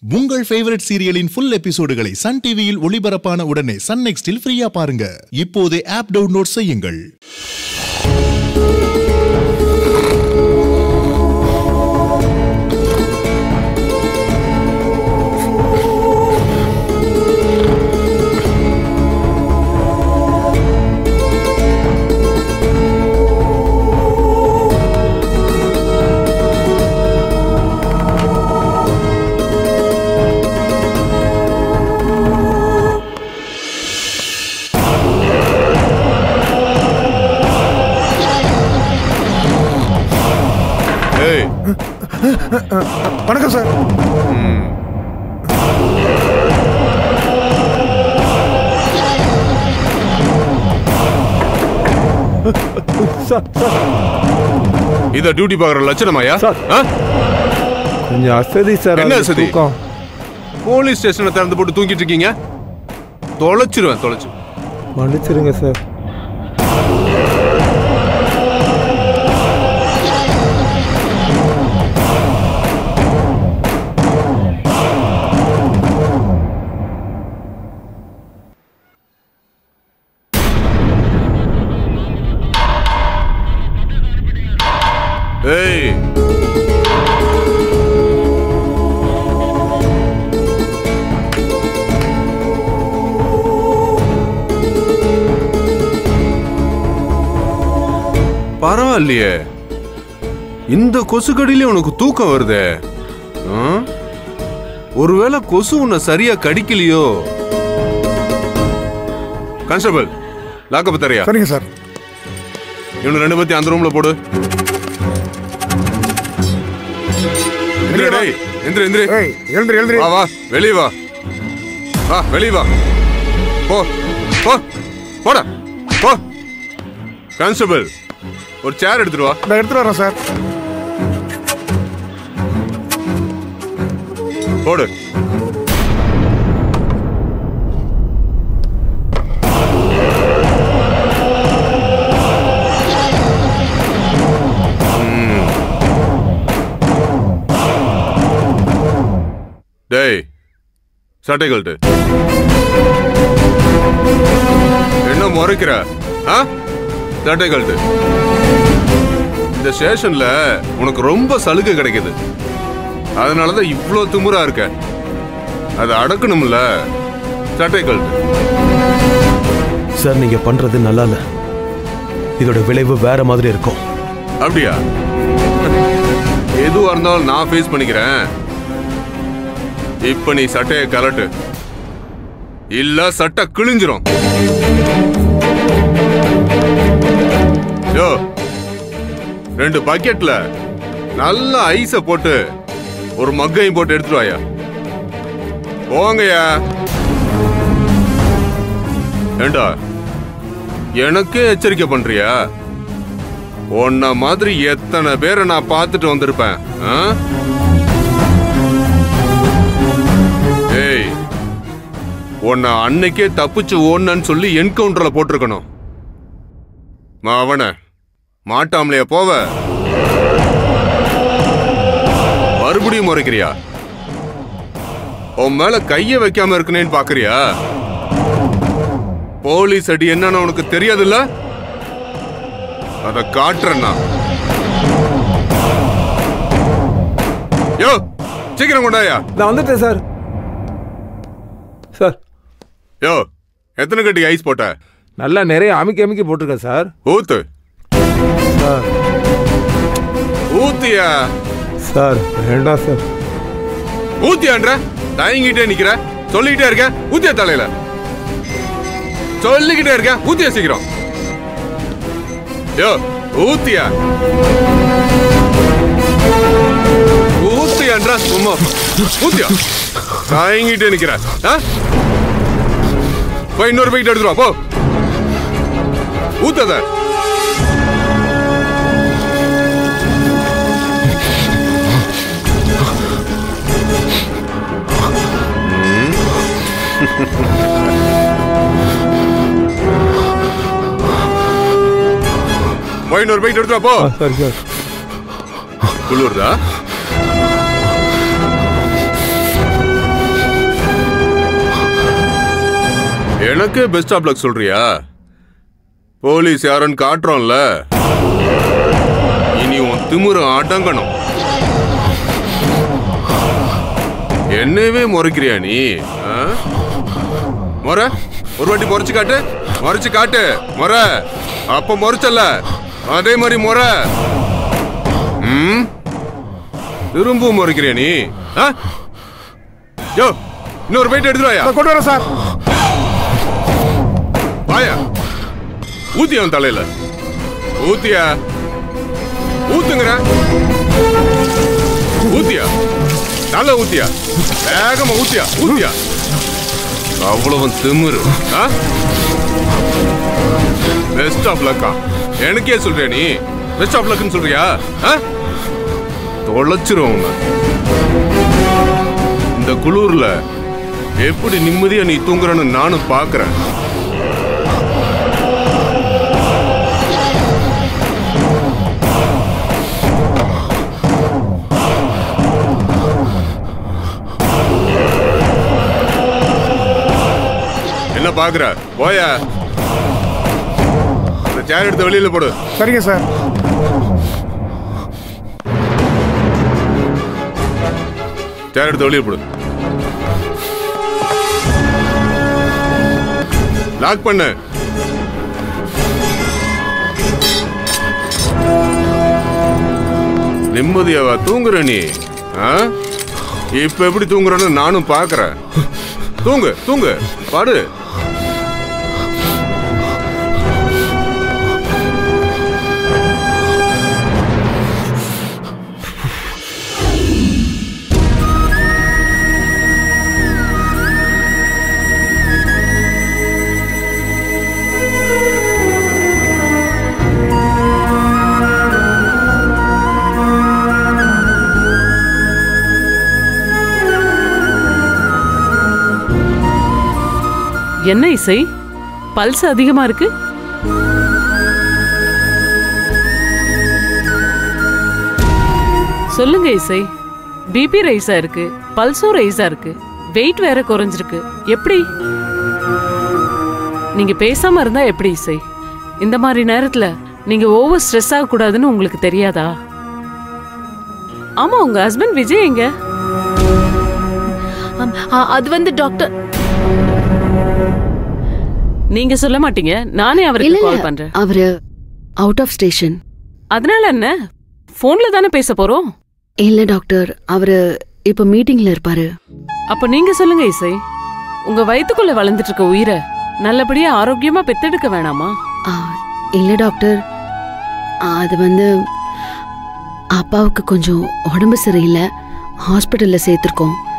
உங்கள் ஃபேவரட் சீரியலின் ஃபுல் எபிசோடுகளை சன் டிவியில் ஒளிபரப்பான உடனே சன் நெக்ஸ்டில் ஃப்ரீயா பாருங்க இப்போதே ஆப் டவுன்லோட் செய்யுங்கள் ஏய் வணக்கம் சார் சார் சார் இத டியூட்டி பாக்குற லட்சணமாயா சார். ஆ? கொஞ்சம் அசதி சார் என்ன அது அசதி? தூக்கம். போலீஸ் ஸ்டேஷனை திறந்து போட்டு தூங்கிட்டு இருக்கீங்க தொலைச்சிருவேன் தொலைச்சு மன்னிச்சிருங்க சார் ஏய் பரவாயில்லையே இந்த கொசுக்கடியிலே உனக்கு தூக்கம் வருதே ஆ? ஒருவேளை கொசு உன்னை சரியா கடிக்கலையோ கான்ஸ்டபிள் லாக்கப் தரையா சரிங்க சார் இவனு ரெண்டு பத்தி அந்த ரூம்ல போடு எந்திரி டேய் எந்திரி எந்திரி ஏய் எழுந்திரி எழுந்திரி வா வா வெளிய வா வா வெளிய வா போ போ போடா போ கான்ஸ்டபிள் ஒரு சேர் எடுத்துட்டு வா நான் எடுத்துட்டு வரேன் சார் போடு ம். டேய் சட்டை கழட்டு என்ன முறைக்கிற ஆ சட்டை கழட்டு இந்த ஸ்டேஷன்ல உனக்கு ரொம்ப சலுகை கிடைக்குது அதனாலதான் இவ்ளோ திமிரா இருக்க அதை அடக்கணும்ல சட்டை கழட்டு சார் நீங்க பண்றது நல்லா இல்ல இதோட விளைவு வேற மாதிரி இருக்கும் அப்படியா எதுவா இருந்தாலும் நான் ஃபேஸ் பண்ணிக்கிறேன் இப்ப நீ சட்டையை கலட்டு இல்ல சட்டை கிழிஞ்சிரும் யோ ரெண்டு பக்கெட்ல நல்ல ஐஸ போட்டு ஒரு மக்கையும் போட்டு எடுத்துட்டு வாயா போங்கய்யா ஏண்டா எனக்கே எச்சரிக்கை பண்றியா உன்ன மாதிரி எத்தனை பேரை நான் பார்த்துட்டு வந்திருப்பேன் ஆ? ஏய் உன்னை அன்னைக்கே தப்பிச்சு ஓடனன்னு சொல்லி என்கவுண்டர்ல போட்டிருக்கணும் அவன மாட்டாமலையா போவ மறுபடியும் முறைக்கிறியா உன் மேல கைய வைக்காம இருக்கனேன்னு பாக்குறியா போலீஸ் அடி என்னன்னு உனக்கு தெரியாதுல்ல அத காட்டுறேன் நான் யோ சீக்கிரம் கொண்டாயா நான் வந்துட்டேன் சார் சார் யோ எத்தனை கட்டி ஐஸ் போட்ட நல்லா நிறைய அமுக்கி அமுக்கி போட்டிருக்கேன் சார் ஊத்து சார் ஊத்தியா சார் வேண்டாம் சார் ஊத்தியான்ற தயங்கிட்டே நிக்கிற சொல்லிக்கிட்டே இருக்க ஊத்தியா தலையில சொல்லிக்கிட்டே இருக்க ஊத்தியா சீக்கிரம் யோ ஊத்தியா ஊத்தியான்றா சும்மா ஊத்தியா தயங்கிட்டே நிக்கிற ஆ? போய் இன்னொரு பைக்கிட்ட எடுத்துருவா போ ஊத்தாத போய் இன்னொரு பைக் எடுத்துட்டு வா, போ சரி சார் எனக்கே பெஸ்ட் ஆஃப் லக் சொல்றியா போலீஸ் யாருன்னு காட்டுறோம்ல இனி உன் திமிரு அடங்கணும் என்னவே முறைக்கிறியா நீ ஆ? முறை ஒரு வாட்டி முறைச்சு காட்டு முறைச்சு காட்டு முறை அப்ப முறைச்சல்ல அதே மாதிரி முறை ம் திரும்பவும் முறைக்கிறியா நீ ஆ? யோ இன்னொரு பைட் எடுத்துட்டு வாயா கொண்டு வரேன் சார் வாயா ஊத்தியா அவன் தலையில ஊத்தியா ஊத்துங்கிற ஊத்தியா நல்லா ஊத்தியா வேகமா ஊத்தியா ஊத்தியா அவ்வளவு திமிரு பெஸ்ட் ஆஃப் லக்கா எனக்கே சொல்றியா நீ பெஸ்ட் ஆஃப் லக்னு சொல்றியா ஆ? தொலைச்சிரும் உன்னை இந்த குளூர்ல எப்படி நிம்மதியா நீ தூங்குறன்னு நானும் பாக்குறேன் என்ன பாக்குற போயா இந்த சேர் எடுத்து வெளியில போடு சரிங்க சார் சேர் எடுத்து வெளியே போடு லாக் பண்ணு நிம்மதியாவா தூங்குற நீ ஆ? இப்ப எப்படி தூங்குறன்னு நானும் பாக்குறேன் தூங்கு தூங்கு பாடு என்ன இசை பல்ஸ் அதிகமா இருக்கு சொல்லுங்க இசை பிபி ரைஸா இருக்கு பல்ஸும் ரைஸா இருக்கு வெயிட் வேற குறைஞ்சிருக்கு எப்படி நீங்க பேசாம இருந்தா எப்படி இசை இந்த மாதிரி நேரத்துல நீங்க ஓவர் ஸ்ட்ரெஸ் ஆக கூடாதுன்னு உங்களுக்கு தெரியாதா ஆமா உங்க ஹஸ்பண்ட் விஜய் எங்க ஆம், ஆ, அது வந்து டாக்டர் நீங்க சொல்ல மாட்டீங்க நானே இல்ல அவருக்கு இல்ல கால் பண்றேன் அவரு அவுட் ஆஃப் ஸ்டேஷன் அதனால என்ன போன்ல தானே பேச போறோம் இல்ல டாக்டர் அவரு இப்ப மீட்டிங்ல இருப்பாரு அப்ப நீங்க சொல்லுங்க இசை உங்க வயித்துக்குள்ள வளர்ந்துட்டு இருக்க உயிரை நல்லபடியா ஆரோக்கியமா பெத்தெடுக்க வேணாமா ஆ, இல்ல டாக்டர் ஆ, அது வந்து அப்பாவுக்கு கொஞ்சம் உடம்பு சரியில்லை ஹாஸ்பிட்டல்ல சேர்த்திருக்கோம்